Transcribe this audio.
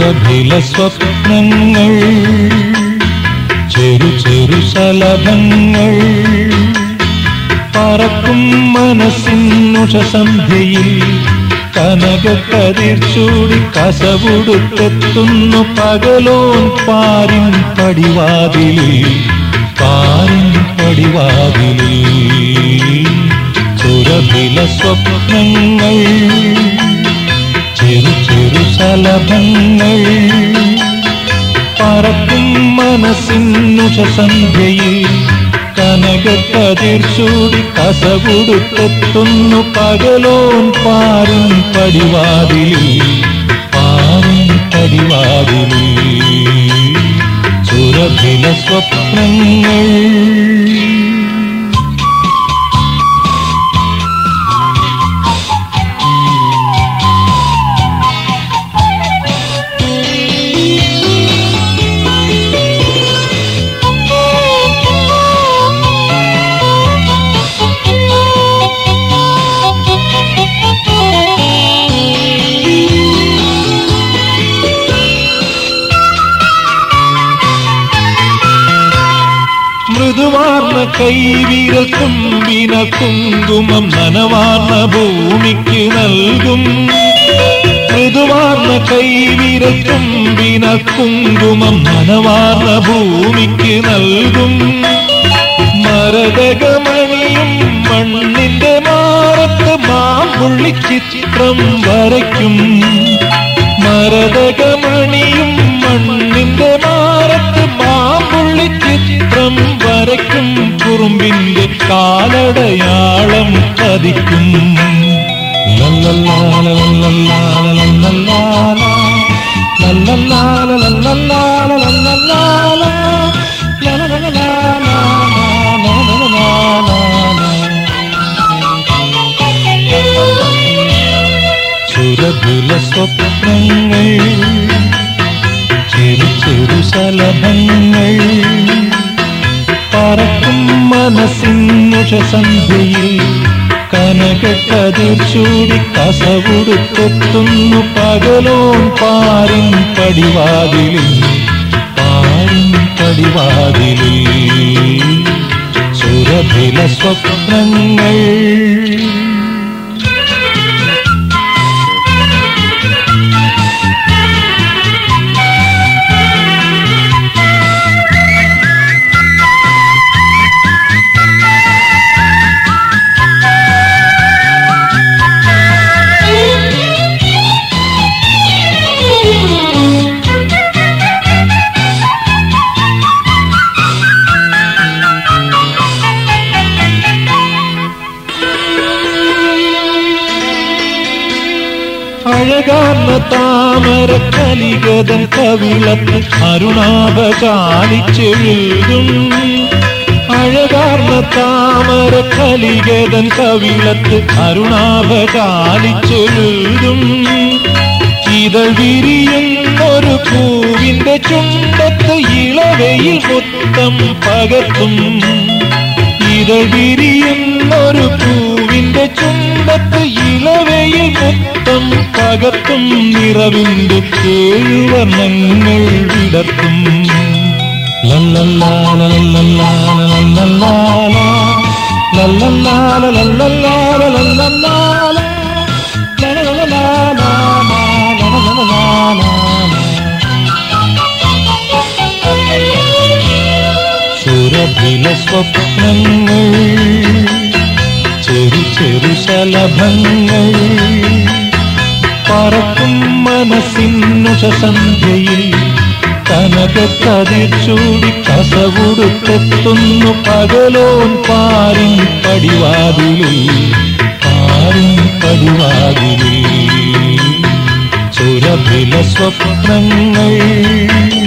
സുരഭില സ്വപ്നങ്ങൾ ചെറു ചെറു ശലഭങ്ങൾ പറക്കും മനസ്സിനുഷസന്ധ്യയിൽ കനകക്കതിർ ചൂടി കസവുടുത്തെത്തുന്നു പകലോൻ പാരിൻ പടിവാതിലിൽ പാരിൻ പടിവാതിലിൽ സുരഭില സ്വപ്നങ്ങൾ ചെറു ചെറു ശലഭങ്ങൾ പറക്കും മനസ്സിനുഷസന്ധ്യയിൽ കനകക്കതിർ ചൂടി കസകുടുത്തെത്തുന്നു പകലോൻ പാരും പടിവാതിലിൽ പാരും പടിവാതിലിൽ സുരഭില സ്വപ്നങ്ങൾ മൃദുവാർന്ന കൈവിരൽ തുമ്പിന കുങ്കുമം നനവാർന്ന ഭൂമിക്ക് നൽകും മൃദുവാർന്ന കൈവിരൽ തുമ്പിന കുങ്കുമം നനവാർന്ന ഭൂമിക്ക് നൽകും മരതകമണിയും മണ്ണിന്റെ മാറത്ത് മാമ്പുള്ളി ചിത്രം വരയ്ക്കും മരതകമണിയും മണ്ണിന്റെ മാറത്ത് മാമ്പുള്ളി ചിത്രം വരയ്ക്കും കുറുമ്പിന്റെ കാലടയാളം പതിക്കും ലല്ലല്ലാല ലല്ലല്ലാല ലല്ലല്ലാല ലല്ലല്ലാല ലല്ലല്ലാല ലല്ലല്ലാല ലലലലലാല സുരഭില സ്വപ്നങ്ങൾ ചെറു ചെറു ശലഭങ്ങൾ പറക്കും മനസ്സിനുഷസന്ധ്യയിൽ കനകക്കതിർ ചൂടി കസവുടുത്തെത്തുന്നു പകലോൻ പാരിൻ പടിവാതിലിൽ പാരിൻ പടിവാതിലിൽ സുരഭില സ്വപ്നങ്ങൾ അഴകാർന്ന താമര കലികതൻ കവിളത്ത് അരുണാഭ കാണിച്ചെഴുതും അഴകാർന്ന താമര കലികതൻ കവിളത്ത് അരുണാഭ കാണിച്ചെഴുതും ഇതൾ വിരിയുന്നൊരു പൂവിന്റെ ചുണ്ടത്ത് ഇളവയിൽ മൊത്തം പകർത്തും ഇതൾ വിരിയുന്നൊരു പൂവിന്റെ ചുണ്ടത്ത് ഇളവയിൽ മൊത്തം പകർത്തും നിറവിന്റെ ഏഴു വർണ്ണങ്ങൾ വിടർത്തും ലല്ലല്ലാല ലല്ലല്ലാല ലല്ലല്ലാല ലല്ലല്ലാല ലല്ലല്ലാല ലല്ലല്ലാല ലലലലാല ലലലലാല സുരഭില സ്വപ്നങ്ങൾ ചെറു ചെറു ശലഭങ്ങൾ പറക്കും മനസ്സിനുഷസന്ധ്യയിൽ കനകക്കതിർ ചൂടി കസവുടുത്തെത്തുന്നു പകലോൻ പാരിൻ പടിവാതിലിൽ പാരിൻ പടിവാതിലിൽ സുരഭില സ്വപ്നങ്ങൾ